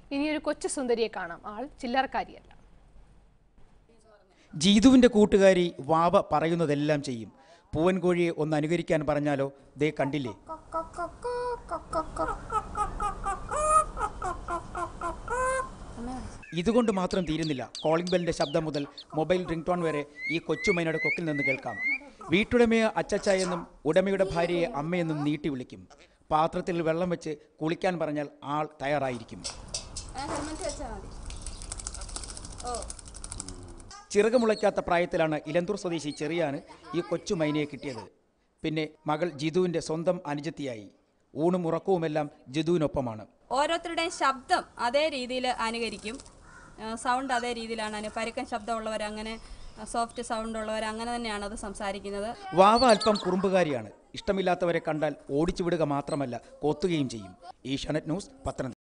ഇനിയൊരു കൊച്ചു സുന്ദരിയെ കാണാം ആൾ ചില്ലറക്കാരിയല്ല ജീതുവിന്റെ കൂട്ടുകാരി വാവ പറയുന്നതെല്ലാം ചെയ്യും പൂവൻകോഴിയെ ഒന്ന് അനുകരിക്കാൻ പറഞ്ഞാലോ ദേ കണ്ടില്ലേ ഇതുകൊണ്ട് മാത്രം തീരുന്നില്ല കോളിംഗ് ബെല്ലിന്റെ ശബ്ദം മുതൽ മൊബൈൽ റിംഗ് ടോൺ വരെ ഈ കൊച്ചുമൈനയുടെ കൊക്കിൽ നിന്ന് കേൾക്കാം വീട്ടുടമയെ അച്ചച്ച എന്നും ഉടമയുടെ ഭാര്യയെ അമ്മയെന്നും നീട്ടി വിളിക്കും പാത്രത്തിൽ വെള്ളം വെച്ച് കുളിക്കാൻ പറഞ്ഞാൽ ആൾ തയ്യാറായിരിക്കും ചിറകുമുളയ്ക്കാത്ത പ്രായത്തിലാണ് ഇലന്തൂർ സ്വദേശി ചെറിയാന് ഈ കൊച്ചു മൈനയെ കിട്ടിയത് പിന്നെ മകൾ ജിതുവിന്റെ സ്വന്തം അനുജത്തിയായി ഊണും ഉറക്കവുമെല്ലാം ജിതുവിനൊപ്പമാണ് ഓരോരുത്തരുടെയും ശബ്ദം അതേ രീതിയിൽ അനുകരിക്കും സൗണ്ട് അതേ രീതിയിലാണ് അനു പരുക്കൻ ശബ്ദമുള്ളവർ അങ്ങനെ സോഫ്റ്റ് സൗണ്ട് ഉള്ളവർ അങ്ങനെ തന്നെയാണ് അത് സംസാരിക്കുന്നത് വാവ അല്പം കുറുമ്പുകാരിയാണ് ഇഷ്ടമില്ലാത്തവരെ കണ്ടാൽ ഓടിച്ചു വിടുക മാത്രമല്ല കൊത്തുകയും ചെയ്യും ഏഷ്യാനെറ്റ് ന്യൂസ് പത്തനംതിട്ട